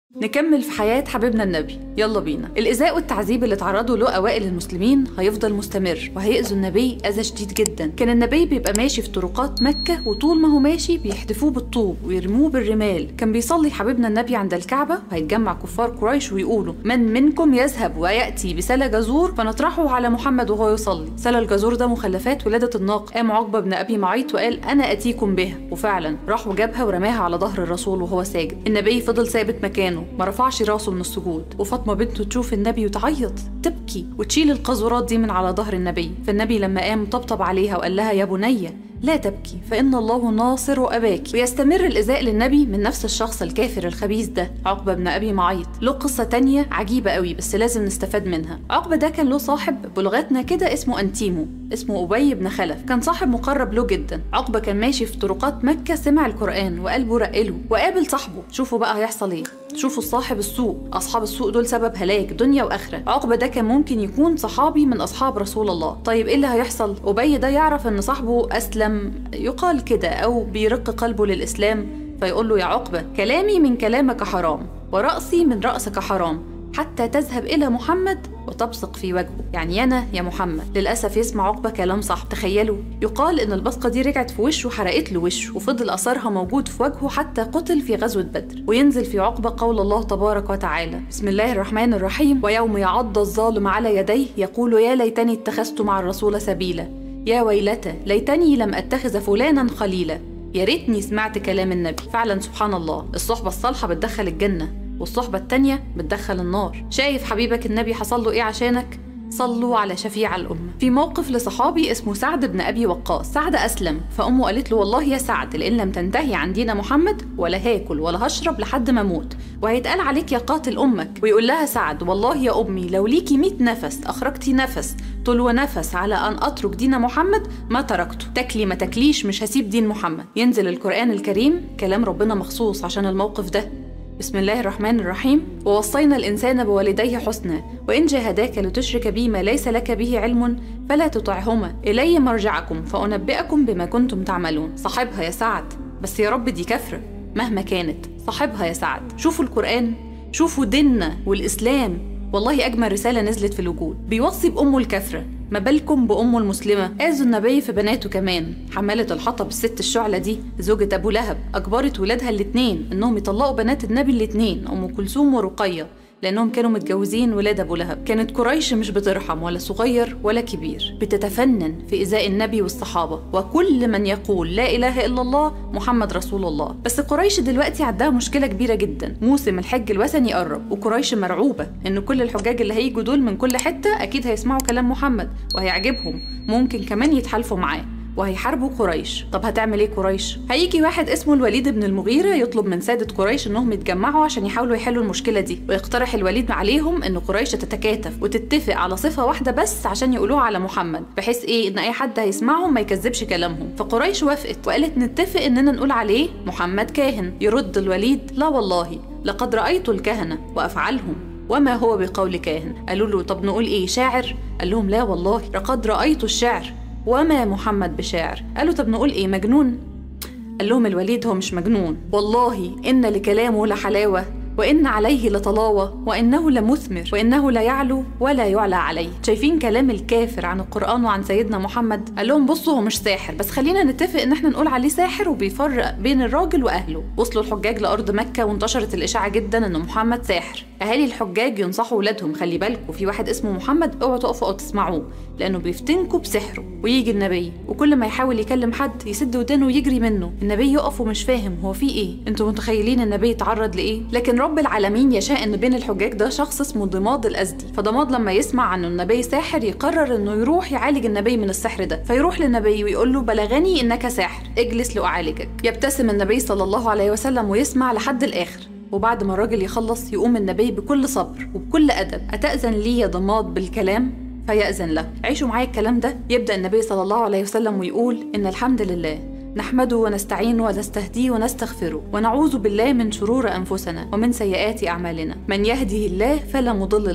نكمل في حياة حبيبنا النبي يلا بينا الإيذاء والتعذيب اللي تعرضوا له أوائل المسلمين هيفضل مستمر وهيأذوا النبي أذى شديد جدا كان النبي بيبقى ماشي في طرقات مكة وطول ما هو ماشي بيحدفوه بالطوب ويرموه بالرمال كان بيصلي حبيبنا النبي عند الكعبة وهيتجمع كفار قريش ويقولوا من منكم يذهب ويأتي بسلا جزور فنطرحه على محمد وهو يصلي سلا الجزور ده مخلفات ولادة الناقة قام عقبة بن أبي معيط وقال أنا أتيكم بها وفعلا راح وجابها ورماها على ظهر الرسول وهو ساجد النبي فضل ثابت مكانه ما رفعش راسه من السجود وفاطمه بنته تشوف النبي وتعيط تبكي وتشيل القذورات دي من على ظهر النبي فالنبي لما قام طبطب عليها وقال لها يا بنيه لا تبكي فإن الله ناصر أباك ويستمر الإزاء للنبي من نفس الشخص الكافر الخبيث ده عقبة بن أبي معيط له قصة تانية عجيبة قوي بس لازم نستفاد منها عقبة ده كان له صاحب بلغتنا كده اسمه أنتيمو اسمه أبي بن خلف كان صاحب مقرب له جدا عقبة كان ماشي في طرقات مكة سمع القرآن وقلبه رقله وقابل صاحبه شوفوا بقى هيحصل ايه شوفوا الصاحب السوء أصحاب السوء دول سبب هلاك دنيا وآخرة عقبة ده كان ممكن يكون صحابي من أصحاب رسول الله طيب إيه اللي هيحصل أبي ده يعرف إن صاحبه أسلم يقال كده أو بيرق قلبه للإسلام فيقول له يا عقبة كلامي من كلامك حرام ورأسي من رأسك حرام حتى تذهب إلى محمد وتبصق في وجهه يعني أنا يا محمد للأسف يسمع عقبة كلام صح تخيلوا يقال إن البصقة دي رجعت في وشه وحرقت له وشه وفضل أثرها موجود في وجهه حتى قتل في غزوة بدر وينزل في عقبة قول الله تبارك وتعالى بسم الله الرحمن الرحيم ويوم يعض الظالم على يديه يقول يا ليتني اتخذت مع الرسول سبيلا يا ويلتى ليتني لم أتخذ فلانا خليلا يا ريتني سمعت كلام النبي فعلا سبحان الله الصحبة الصالحة بتدخل الجنة والصحبة التانية بتدخل النار شايف حبيبك النبي حصل له ايه عشانك صلوا على شفيع الأمة في موقف لصحابي اسمه سعد بن أبي وقاص سعد أسلم فأمه قالت له والله يا سعد لئن لم تنتهي عن دين محمد ولا هاكل ولا هشرب لحد ما أموت وهيتقال عليك يا قاتل أمك ويقول لها سعد والله يا أمي لو ليكي مئة نفس أخرجتي نفس تلو نفس على أن أترك دين محمد ما تركته تكلي ما تكليش مش هسيب دين محمد ينزل القرآن الكريم كلام ربنا مخصوص عشان الموقف ده بسم الله الرحمن الرحيم ووصينا الإنسان بوالديه حسنا وإن جاهداك لتشرك بي ما ليس لك به علم فلا تطعهما إلي مرجعكم فأنبئكم بما كنتم تعملون صاحبها يا سعد بس يا رب دي كفرة مهما كانت صاحبها يا سعد شوفوا القرآن شوفوا ديننا والإسلام والله أجمل رسالة نزلت في الوجود بيوصي بأمه الكفرة ما بالكم بأمه المسلمة آذوا النبي في بناته كمان حمالة الحطب الست الشعلة دي زوجة أبو لهب أجبرت ولادها الاتنين إنهم يطلقوا بنات النبي الاتنين أم كلثوم ورقية لأنهم كانوا متجوزين ولاد أبو لهب كانت قريش مش بترحم ولا صغير ولا كبير بتتفنن في إيذاء النبي والصحابة وكل من يقول لا إله إلا الله محمد رسول الله بس قريش دلوقتي عندها مشكلة كبيرة جدا موسم الحج الوثني قرب وقريش مرعوبة إن كل الحجاج اللي هيجوا دول من كل حتة أكيد هيسمعوا كلام محمد وهيعجبهم ممكن كمان يتحالفوا معاه وهيحاربوا قريش طب هتعمل ايه قريش هيجي واحد اسمه الوليد بن المغيرة يطلب من سادة قريش انهم يتجمعوا عشان يحاولوا يحلوا المشكلة دي ويقترح الوليد عليهم ان قريش تتكاتف وتتفق على صفة واحدة بس عشان يقولوها على محمد بحيث ايه ان اي حد هيسمعهم ما يكذبش كلامهم فقريش وافقت وقالت نتفق اننا نقول عليه محمد كاهن يرد الوليد لا والله لقد رأيت الكهنة وأفعالهم وما هو بقول كاهن قالوا له طب نقول ايه شاعر قال لهم لا والله لقد رأيت الشعر وما محمد بشاعر قالوا طب نقول ايه مجنون قال لهم الوليد هو مش مجنون والله ان لكلامه لحلاوه وإن عليه لطلاوة وإنه لمثمر وإنه لا يعلو ولا يعلى عليه شايفين كلام الكافر عن القرآن وعن سيدنا محمد قال لهم بصوا هو مش ساحر بس خلينا نتفق إن احنا نقول عليه ساحر وبيفرق بين الراجل وأهله وصلوا الحجاج لأرض مكة وانتشرت الإشاعة جدا إن محمد ساحر أهالي الحجاج ينصحوا ولادهم خلي بالكوا في واحد اسمه محمد اوعوا تقفوا أو تسمعوه لأنه بيفتنكوا بسحره ويجي النبي وكل ما يحاول يكلم حد يسد ودانه ويجري منه النبي يقف ومش فاهم هو في إيه انتوا متخيلين النبي يتعرض لإيه لكن رب العالمين يشاء ان بين الحجاج ده شخص اسمه ضماد الازدي فضماد لما يسمع عن النبي ساحر يقرر انه يروح يعالج النبي من السحر ده فيروح للنبي ويقول له بلغني انك ساحر اجلس لاعالجك يبتسم النبي صلى الله عليه وسلم ويسمع لحد الاخر وبعد ما الراجل يخلص يقوم النبي بكل صبر وبكل ادب اتاذن لي يا ضماد بالكلام فيأذن له عيشوا معايا الكلام ده يبدأ النبي صلى الله عليه وسلم ويقول إن الحمد لله نحمده ونستعينه ونستهديه ونستغفره ونعوذ بالله من شرور أنفسنا ومن سيئات أعمالنا من يهده الله فلا مضل له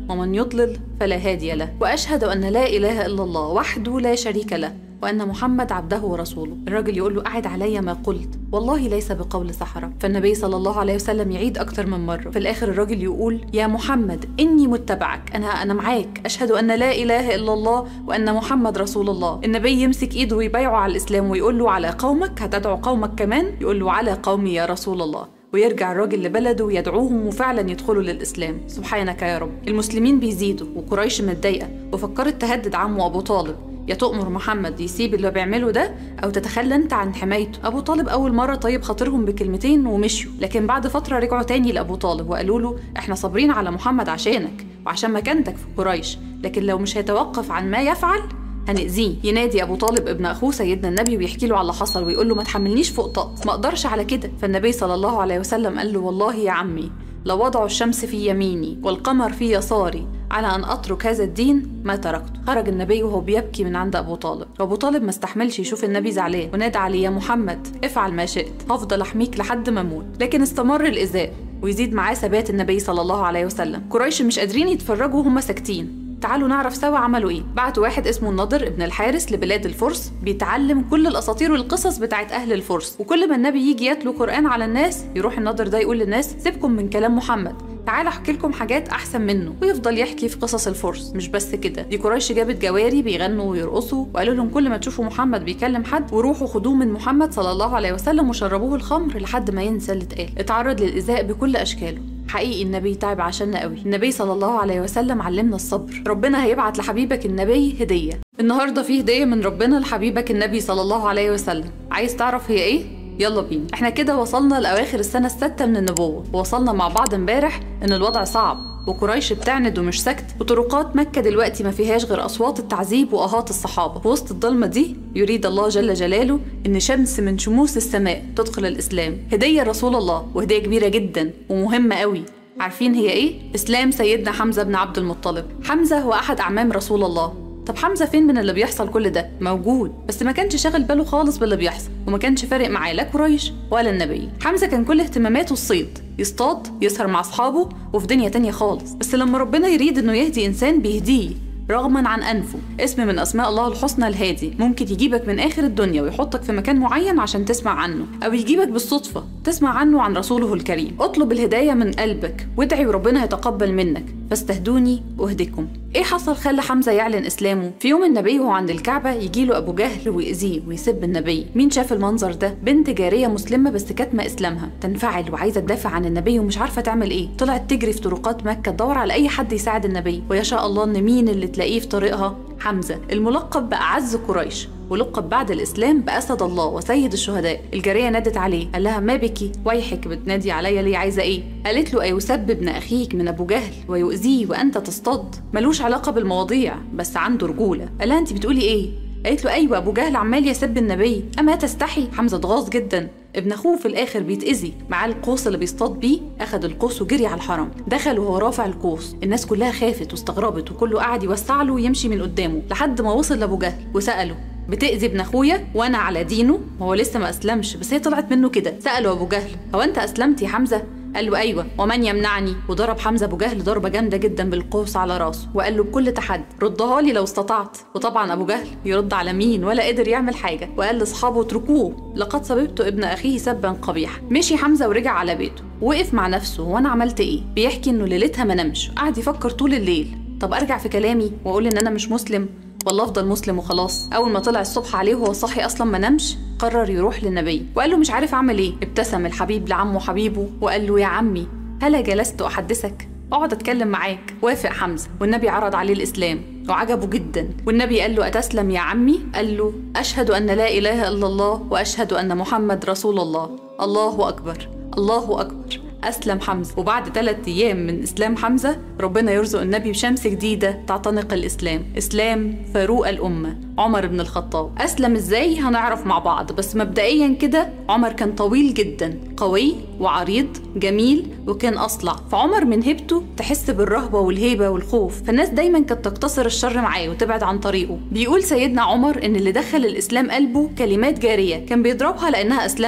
ومن يضلل فلا هادي له وأشهد أن لا إله إلا الله وحده لا شريك له وأن محمد عبده ورسوله الراجل يقول له أعد علي ما قلت والله ليس بقول سحرة فالنبي صلى الله عليه وسلم يعيد أكتر من مرة في الآخر الراجل يقول يا محمد إني متبعك أنا أنا معاك أشهد أن لا إله إلا الله وأن محمد رسول الله النبي يمسك إيده ويبايعه على الإسلام ويقول له على قومك هتدعو قومك كمان يقول له على قومي يا رسول الله ويرجع الراجل لبلده ويدعوهم وفعلا يدخلوا للإسلام سبحانك يا رب المسلمين بيزيدوا وقريش متضايقة وفكرت تهدد عمه أبو طالب يا تؤمر محمد يسيب اللي بيعمله ده او تتخلى انت عن حمايته ابو طالب اول مره طيب خاطرهم بكلمتين ومشيوا لكن بعد فتره رجعوا تاني لابو طالب وقالوا له احنا صابرين على محمد عشانك وعشان مكانتك في قريش لكن لو مش هيتوقف عن ما يفعل هنأذيه ينادي ابو طالب ابن اخوه سيدنا النبي ويحكي له على اللي حصل ويقول له ما تحملنيش فوق طاقتي ما اقدرش على كده فالنبي صلى الله عليه وسلم قال له والله يا عمي لو وضعوا الشمس في يميني والقمر في يساري على أن أترك هذا الدين ما تركته خرج النبي وهو بيبكي من عند أبو طالب وأبو طالب ما استحملش يشوف النبي زعلان ونادى عليه يا محمد افعل ما شئت هفضل أحميك لحد ما أموت لكن استمر الإزاء ويزيد معاه ثبات النبي صلى الله عليه وسلم قريش مش قادرين يتفرجوا وهم ساكتين تعالوا نعرف سوا عملوا ايه بعتوا واحد اسمه النضر ابن الحارس لبلاد الفرس بيتعلم كل الاساطير والقصص بتاعت اهل الفرس وكل ما النبي يجي يتلو قران على الناس يروح النضر ده يقول للناس سيبكم من كلام محمد تعال احكي لكم حاجات احسن منه ويفضل يحكي في قصص الفرس مش بس كده دي قريش جابت جواري بيغنوا ويرقصوا وقالوا لهم كل ما تشوفوا محمد بيكلم حد وروحوا خدوه من محمد صلى الله عليه وسلم وشربوه الخمر لحد ما ينسى اللي اتقال اتعرض للايذاء بكل اشكاله حقيقي النبي تعب عشاننا قوي النبي صلى الله عليه وسلم علمنا الصبر ربنا هيبعت لحبيبك النبي هديه النهارده في هديه من ربنا لحبيبك النبي صلى الله عليه وسلم عايز تعرف هي ايه يلا بينا احنا كده وصلنا لاواخر السنه السادسه من النبوه ووصلنا مع بعض امبارح ان الوضع صعب وقريش بتعند ومش سكت وطرقات مكة دلوقتي ما فيهاش غير أصوات التعذيب وآهات الصحابة في وسط الضلمة دي يريد الله جل جلاله إن شمس من شموس السماء تدخل الإسلام هدية رسول الله وهدية كبيرة جدا ومهمة قوي عارفين هي ايه؟ اسلام سيدنا حمزه بن عبد المطلب، حمزه هو احد اعمام رسول الله، طب حمزه فين من اللي بيحصل كل ده؟ موجود، بس ما كانش شاغل باله خالص باللي بيحصل، وما كانش فارق معاه لا قريش ولا النبي، حمزه كان كل اهتماماته الصيد، يصطاد، يسهر مع اصحابه، وفي دنيا تانية خالص، بس لما ربنا يريد انه يهدي انسان بيهديه، رغما عن انفه اسم من اسماء الله الحسنى الهادي ممكن يجيبك من اخر الدنيا ويحطك في مكان معين عشان تسمع عنه او يجيبك بالصدفه تسمع عنه عن رسوله الكريم اطلب الهدايه من قلبك وادعي وربنا يتقبل منك فاستهدوني اهدكم ايه حصل خلى حمزه يعلن اسلامه في يوم النبي وهو عند الكعبه يجي له ابو جهل ويأذيه ويسب النبي مين شاف المنظر ده بنت جاريه مسلمه بس كاتمه اسلامها تنفعل وعايزه تدافع عن النبي ومش عارفه تعمل ايه طلعت تجري في طرقات مكه تدور على اي حد يساعد النبي ويشاء الله ان مين اللي تلاقيه في طريقها حمزه الملقب باعز قريش ولقب بعد الاسلام باسد الله وسيد الشهداء الجاريه نادت عليه قال لها ما بك ويحك بتنادي عليا ليه عايزه ايه قالت له ايسب ابن اخيك من ابو جهل ويؤذيه وانت تصطاد ملوش علاقه بالمواضيع بس عنده رجوله قال لها انت بتقولي ايه قالت له ايوه ابو جهل عمال يسب النبي اما تستحي حمزه اتغاظ جدا ابن اخوه في الاخر بيتاذي معاه القوس اللي بيصطاد بيه اخد القوس وجري على الحرم دخل وهو رافع القوس الناس كلها خافت واستغربت وكله قعد يوسع له ويمشي من قدامه لحد ما وصل لابو جهل وساله بتأذي ابن اخويا وانا على دينه وهو لسه ما اسلمش بس هي طلعت منه كده سأله ابو جهل هو انت اسلمت يا حمزه قال له ايوه ومن يمنعني وضرب حمزه ابو جهل ضربه جامده جدا بالقوس على راسه وقال له بكل تحدي ردها لي لو استطعت وطبعا ابو جهل يرد على مين ولا قدر يعمل حاجه وقال لاصحابه اتركوه لقد سببت ابن اخيه سبا قبيحا مشي حمزه ورجع على بيته وقف مع نفسه وانا عملت ايه بيحكي انه ليلتها ما نامش قعد يفكر طول الليل طب ارجع في كلامي واقول ان انا مش مسلم والله افضل مسلم وخلاص اول ما طلع الصبح عليه وهو صاحي اصلا ما نامش قرر يروح للنبي وقال له مش عارف اعمل ايه ابتسم الحبيب لعمه حبيبه وقال له يا عمي هلا جلست احدثك اقعد اتكلم معاك وافق حمزه والنبي عرض عليه الاسلام وعجبه جدا والنبي قال له اتسلم يا عمي قال له اشهد ان لا اله الا الله واشهد ان محمد رسول الله الله اكبر الله اكبر أسلم حمزة وبعد ثلاثة أيام من إسلام حمزة ربنا يرزق النبي بشمس جديدة تعتنق الإسلام إسلام فاروق الأمة عمر بن الخطاب أسلم إزاي هنعرف مع بعض بس مبدئيا كده عمر كان طويل جدا قوي وعريض جميل وكان أصلع فعمر من هيبته تحس بالرهبة والهيبة والخوف فالناس دايما كانت تقتصر الشر معاه وتبعد عن طريقه بيقول سيدنا عمر إن اللي دخل الإسلام قلبه كلمات جارية كان بيضربها لأنها أسلمت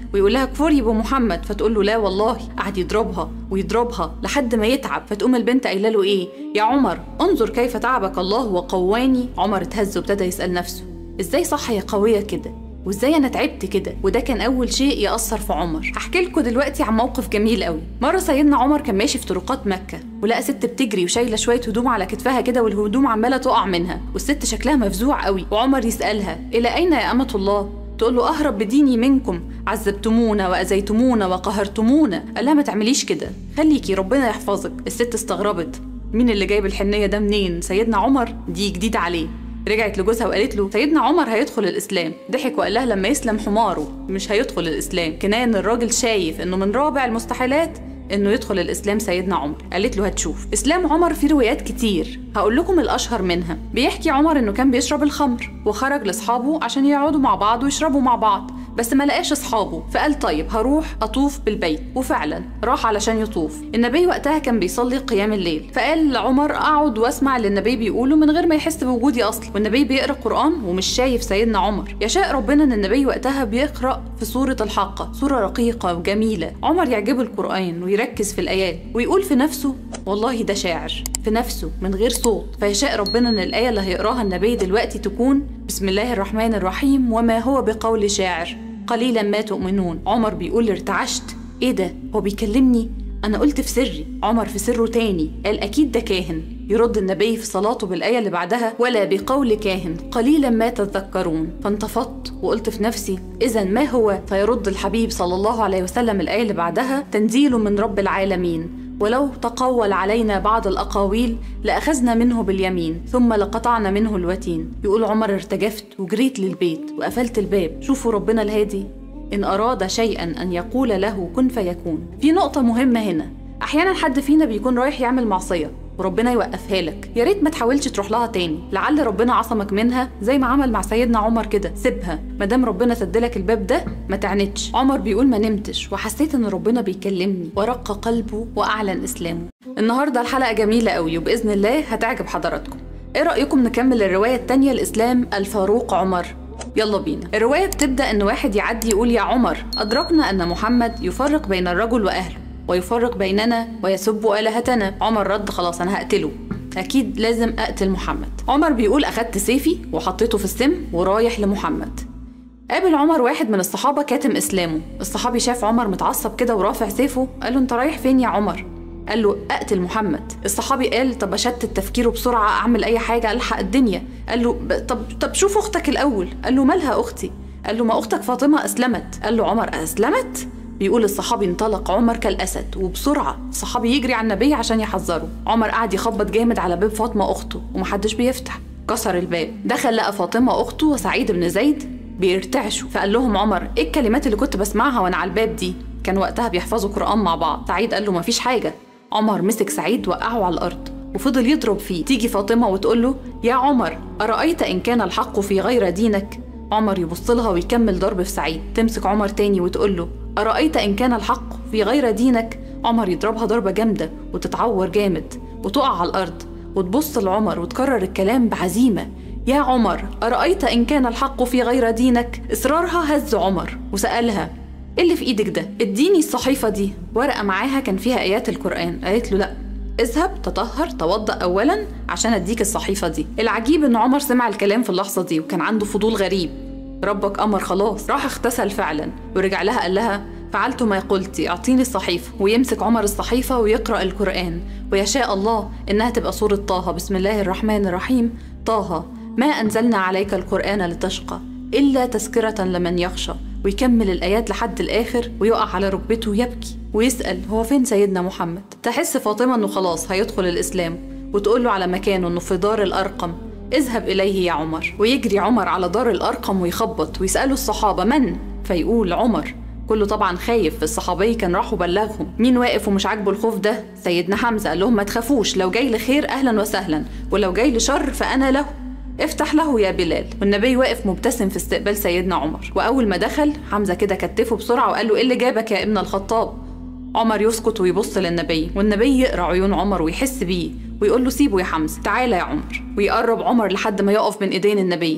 ويقول لها كفري بمحمد فتقول له لا والله قعد يضربها ويضربها لحد ما يتعب فتقوم البنت قايله له ايه يا عمر انظر كيف تعبك الله وقواني عمر اتهز وابتدى يسال نفسه ازاي صح يا قويه كده وازاي انا تعبت كده وده كان اول شيء ياثر في عمر هحكي لكم دلوقتي عن موقف جميل قوي مره سيدنا عمر كان ماشي في طرقات مكه ولقى ست بتجري وشايله شويه هدوم على كتفها كده والهدوم عماله تقع منها والست شكلها مفزوع قوي وعمر يسالها الى اين يا امه الله تقول له اهرب بديني منكم عذبتمونا واذيتمونا وقهرتمونا قال لها ما تعمليش كده خليكي ربنا يحفظك الست استغربت مين اللي جايب الحنيه ده منين سيدنا عمر دي جديده عليه رجعت لجوزها وقالت له سيدنا عمر هيدخل الاسلام ضحك وقال لها لما يسلم حماره مش هيدخل الاسلام كنايه ان الراجل شايف انه من رابع المستحيلات انه يدخل الاسلام سيدنا عمر قالت له هتشوف اسلام عمر فيه روايات كتير هقول لكم الاشهر منها بيحكي عمر انه كان بيشرب الخمر وخرج لاصحابه عشان يقعدوا مع بعض ويشربوا مع بعض بس ما لقاش اصحابه فقال طيب هروح اطوف بالبيت وفعلا راح علشان يطوف النبي وقتها كان بيصلي قيام الليل فقال لعمر اقعد واسمع اللي النبي بيقوله من غير ما يحس بوجودي اصلا والنبي بيقرا قران ومش شايف سيدنا عمر يشاء ربنا ان النبي وقتها بيقرا في سوره الحاقه سوره رقيقه وجميله عمر يعجبه القران ويركز في الايات ويقول في نفسه والله ده شاعر في نفسه من غير صوت فيشاء ربنا ان الايه اللي هيقراها النبي دلوقتي تكون بسم الله الرحمن الرحيم وما هو بقول شاعر قليلا ما تؤمنون عمر بيقول ارتعشت ايه ده هو بيكلمني انا قلت في سري عمر في سره تاني قال اكيد ده كاهن يرد النبي في صلاته بالآية اللي بعدها ولا بقول كاهن قليلا ما تذكرون فانتفضت وقلت في نفسي إذا ما هو فيرد الحبيب صلى الله عليه وسلم الآية اللي بعدها تنزيل من رب العالمين ولو تقول علينا بعض الأقاويل لأخذنا منه باليمين ثم لقطعنا منه الوتين يقول عمر ارتجفت وجريت للبيت وقفلت الباب شوفوا ربنا الهادي إن أراد شيئا أن يقول له كن فيكون في نقطة مهمة هنا أحيانا حد فينا بيكون رايح يعمل معصية وربنا يوقفها لك يا ريت ما تحاولش تروح لها تاني لعل ربنا عصمك منها زي ما عمل مع سيدنا عمر كده سيبها ما دام ربنا سدلك الباب ده ما تعنتش عمر بيقول ما نمتش وحسيت ان ربنا بيكلمني ورق قلبه واعلن اسلامه النهارده الحلقه جميله قوي وباذن الله هتعجب حضراتكم ايه رايكم نكمل الروايه التانية لاسلام الفاروق عمر يلا بينا الرواية بتبدأ إن واحد يعدي يقول يا عمر أدركنا أن محمد يفرق بين الرجل وأهله ويفرق بيننا ويسب آلهتنا عمر رد خلاص أنا هقتله أكيد لازم أقتل محمد عمر بيقول أخدت سيفي وحطيته في السم ورايح لمحمد قابل عمر واحد من الصحابة كاتم إسلامه الصحابي شاف عمر متعصب كده ورافع سيفه قال له أنت رايح فين يا عمر قال له اقتل محمد الصحابي قال طب اشتت تفكيره بسرعه اعمل اي حاجه الحق الدنيا قال له طب طب شوف اختك الاول قال له مالها اختي قال له ما اختك فاطمه اسلمت قال له عمر اسلمت بيقول الصحابي انطلق عمر كالاسد وبسرعه الصحابي يجري على النبي عشان يحذره عمر قعد يخبط جامد على باب فاطمه اخته ومحدش بيفتح كسر الباب دخل لقى فاطمه اخته وسعيد بن زيد بيرتعشوا فقال لهم عمر ايه الكلمات اللي كنت بسمعها وانا على الباب دي كان وقتها بيحفظوا قران مع بعض سعيد قال له مفيش حاجه عمر مسك سعيد وقعه على الارض وفضل يضرب فيه تيجي فاطمه وتقول له يا عمر ارايت ان كان الحق في غير دينك عمر يبص لها ويكمل ضرب في سعيد تمسك عمر تاني وتقول له ارايت ان كان الحق في غير دينك عمر يضربها ضربه جامده وتتعور جامد وتقع على الارض وتبص لعمر وتكرر الكلام بعزيمه يا عمر ارايت ان كان الحق في غير دينك اصرارها هز عمر وسالها ايه اللي في ايدك ده اديني الصحيفه دي ورقه معاها كان فيها ايات القران قالت له لا اذهب تطهر توضأ أولا عشان أديك الصحيفة دي العجيب إن عمر سمع الكلام في اللحظة دي وكان عنده فضول غريب ربك أمر خلاص راح اغتسل فعلا ورجع لها قال لها فعلت ما قلت اعطيني الصحيفة ويمسك عمر الصحيفة ويقرأ القرآن ويشاء الله إنها تبقى سورة طه بسم الله الرحمن الرحيم طه ما أنزلنا عليك القرآن لتشقى إلا تذكرة لمن يخشى ويكمل الآيات لحد الآخر ويقع على ركبته يبكي ويسأل هو فين سيدنا محمد تحس فاطمة إنه خلاص هيدخل الإسلام وتقول له على مكانه إنه في دار الأرقم اذهب إليه يا عمر ويجري عمر على دار الأرقم ويخبط ويسأله الصحابة من؟ فيقول عمر كله طبعا خايف الصحابي كان راحوا بلغهم مين واقف ومش عاجبه الخوف ده سيدنا حمزة قال لهم ما تخافوش لو جاي لخير أهلا وسهلا ولو جاي لشر فأنا له افتح له يا بلال والنبي واقف مبتسم في استقبال سيدنا عمر واول ما دخل حمزه كده كتفه بسرعه وقال له ايه اللي جابك يا ابن الخطاب عمر يسكت ويبص للنبي والنبي يقرا عيون عمر ويحس بيه ويقول له سيبه يا حمزه تعالى يا عمر ويقرب عمر لحد ما يقف بين ايدين النبي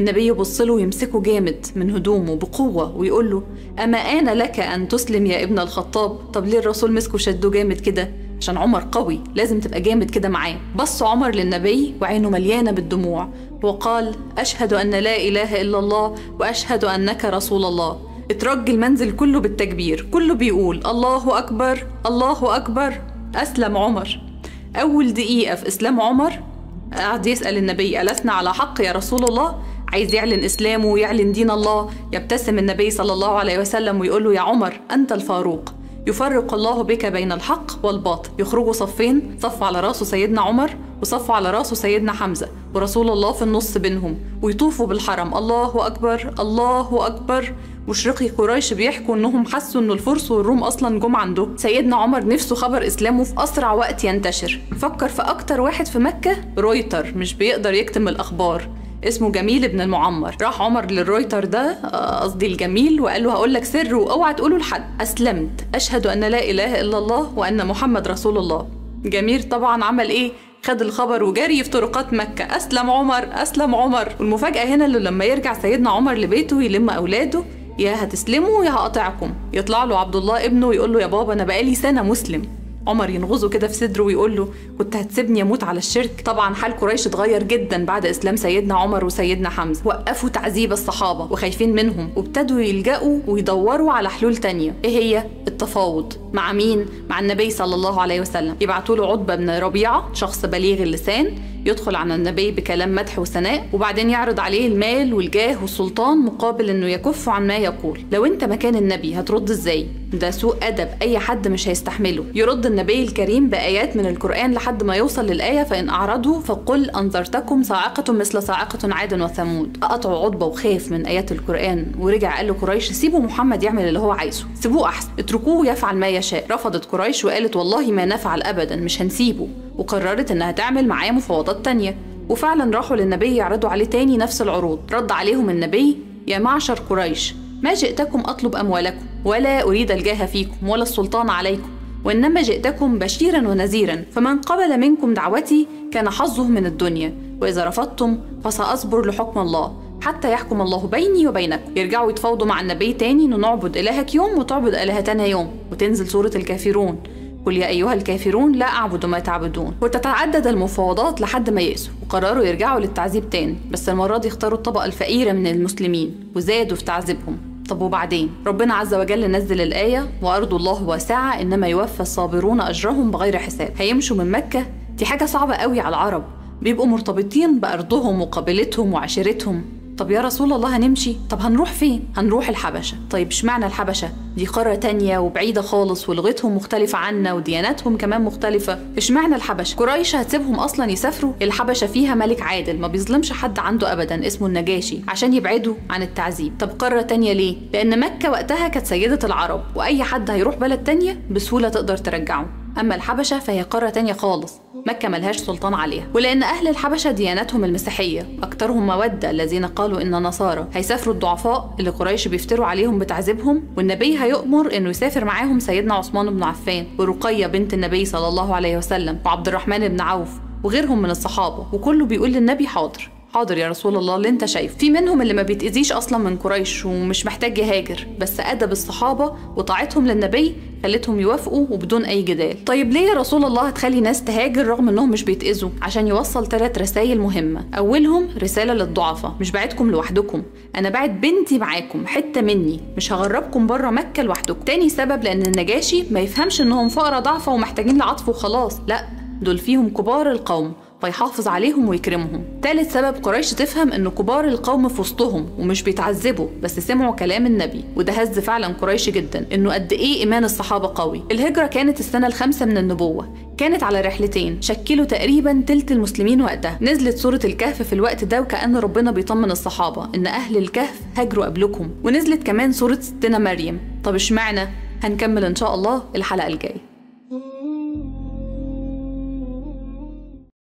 النبي يبص له ويمسكه جامد من هدومه بقوة ويقول له أما آن لك أن تسلم يا ابن الخطاب طب ليه الرسول مسكه شده جامد كده عشان عمر قوي لازم تبقى جامد كده معاه بص عمر للنبي وعينه مليانة بالدموع وقال أشهد أن لا إله إلا الله وأشهد أنك رسول الله اترج المنزل كله بالتكبير كله بيقول الله أكبر الله أكبر أسلم عمر أول دقيقة في إسلام عمر قعد يسأل النبي ألسنا على حق يا رسول الله عايز يعلن إسلامه ويعلن دين الله يبتسم النبي صلى الله عليه وسلم ويقول له يا عمر أنت الفاروق يفرق الله بك بين الحق والباطل يخرجوا صفين صف على راسه سيدنا عمر وصف على راسه سيدنا حمزة ورسول الله في النص بينهم ويطوفوا بالحرم الله أكبر الله أكبر مشرقي قريش بيحكوا انهم حسوا ان الفرس والروم اصلا جم عنده سيدنا عمر نفسه خبر اسلامه في اسرع وقت ينتشر فكر في اكتر واحد في مكه رويتر مش بيقدر يكتم الاخبار اسمه جميل ابن المعمر راح عمر للرويتر ده قصدي الجميل وقال له هقول لك سر واوعى تقوله لحد اسلمت اشهد ان لا اله الا الله وان محمد رسول الله جميل طبعا عمل ايه خد الخبر وجري في طرقات مكة أسلم عمر أسلم عمر والمفاجأة هنا اللي لما يرجع سيدنا عمر لبيته يلم أولاده يا هتسلموا يا هقطعكم يطلع له عبد الله ابنه ويقول له يا بابا أنا بقالي سنة مسلم عمر ينغزه كده في صدره ويقول له كنت هتسيبني اموت على الشرك طبعا حال قريش اتغير جدا بعد اسلام سيدنا عمر وسيدنا حمزه وقفوا تعذيب الصحابه وخايفين منهم وابتدوا يلجأوا ويدوروا على حلول تانية ايه هي التفاوض مع مين مع النبي صلى الله عليه وسلم يبعتوا له عتبه بن ربيعه شخص بليغ اللسان يدخل على النبي بكلام مدح وثناء وبعدين يعرض عليه المال والجاه والسلطان مقابل انه يكف عن ما يقول لو انت مكان النبي هترد ازاي ده سوء ادب اي حد مش هيستحمله يرد النبي الكريم بايات من القران لحد ما يوصل للايه فان اعرضوا فقل انذرتكم صاعقه مثل صاعقه عاد وثمود قطعوا عضبه وخاف من ايات القران ورجع قال لقريش سيبوا محمد يعمل اللي هو عايزه سيبوه احسن اتركوه يفعل ما يشاء رفضت قريش وقالت والله ما نفعل ابدا مش هنسيبه وقررت انها تعمل معاه مفاوضات تانية وفعلا راحوا للنبي يعرضوا عليه تاني نفس العروض رد عليهم النبي يا معشر قريش ما جئتكم اطلب اموالكم ولا اريد الجاه فيكم ولا السلطان عليكم وانما جئتكم بشيرا ونذيرا فمن قبل منكم دعوتي كان حظه من الدنيا واذا رفضتم فساصبر لحكم الله حتى يحكم الله بيني وبينكم يرجعوا يتفاوضوا مع النبي تاني انه نعبد الهك يوم وتعبد الهتنا يوم وتنزل سوره الكافرون قل يا أيها الكافرون لا أعبد ما تعبدون وتتعدد المفاوضات لحد ما يأسوا وقرروا يرجعوا للتعذيب تاني بس المرة دي اختاروا الطبقة الفقيرة من المسلمين وزادوا في تعذيبهم طب وبعدين ربنا عز وجل نزل الآية وأرض الله واسعة إنما يوفى الصابرون أجرهم بغير حساب هيمشوا من مكة دي حاجة صعبة قوي على العرب بيبقوا مرتبطين بأرضهم وقبيلتهم وعشيرتهم طب يا رسول الله هنمشي طب هنروح فين هنروح الحبشة طيب اشمعنى الحبشة دي قارة تانية وبعيدة خالص ولغتهم مختلفة عنا ودياناتهم كمان مختلفة اشمعنى الحبشة قريش هتسيبهم أصلا يسافروا الحبشة فيها ملك عادل ما بيظلمش حد عنده أبدا اسمه النجاشي عشان يبعدوا عن التعذيب طب قارة تانية ليه لأن مكة وقتها كانت سيدة العرب وأي حد هيروح بلد تانية بسهولة تقدر ترجعه أما الحبشة فهي قارة تانية خالص مكة ملهاش سلطان عليها ولأن أهل الحبشة ديانتهم المسيحية أكثرهم مودة الذين قالوا إن نصارى هيسافروا الضعفاء اللي قريش بيفتروا عليهم بتعذيبهم والنبي هيؤمر إنه يسافر معاهم سيدنا عثمان بن عفان ورقية بنت النبي صلى الله عليه وسلم وعبد الرحمن بن عوف وغيرهم من الصحابة وكله بيقول للنبي حاضر حاضر يا رسول الله اللي انت شايف في منهم اللي ما بيتأذيش اصلا من قريش ومش محتاج يهاجر بس ادب الصحابه وطاعتهم للنبي خلتهم يوافقوا وبدون اي جدال طيب ليه يا رسول الله هتخلي ناس تهاجر رغم انهم مش بيتأذوا عشان يوصل ثلاث رسائل مهمه اولهم رساله للضعفاء مش بعتكم لوحدكم انا بعت بنتي معاكم حته مني مش هغربكم بره مكه لوحدكم تاني سبب لان النجاشي ما يفهمش انهم فقراء ضعفة ومحتاجين لعطف وخلاص لا دول فيهم كبار القوم فيحافظ عليهم ويكرمهم تالت سبب قريش تفهم ان كبار القوم في وسطهم ومش بيتعذبوا بس سمعوا كلام النبي وده هز فعلا قريش جدا انه قد ايه ايمان الصحابه قوي الهجره كانت السنه الخامسه من النبوه كانت على رحلتين شكلوا تقريبا تلت المسلمين وقتها نزلت سورة الكهف في الوقت ده وكأن ربنا بيطمن الصحابة إن أهل الكهف هاجروا قبلكم ونزلت كمان سورة ستنا مريم طب اشمعنى هنكمل إن شاء الله الحلقة الجاية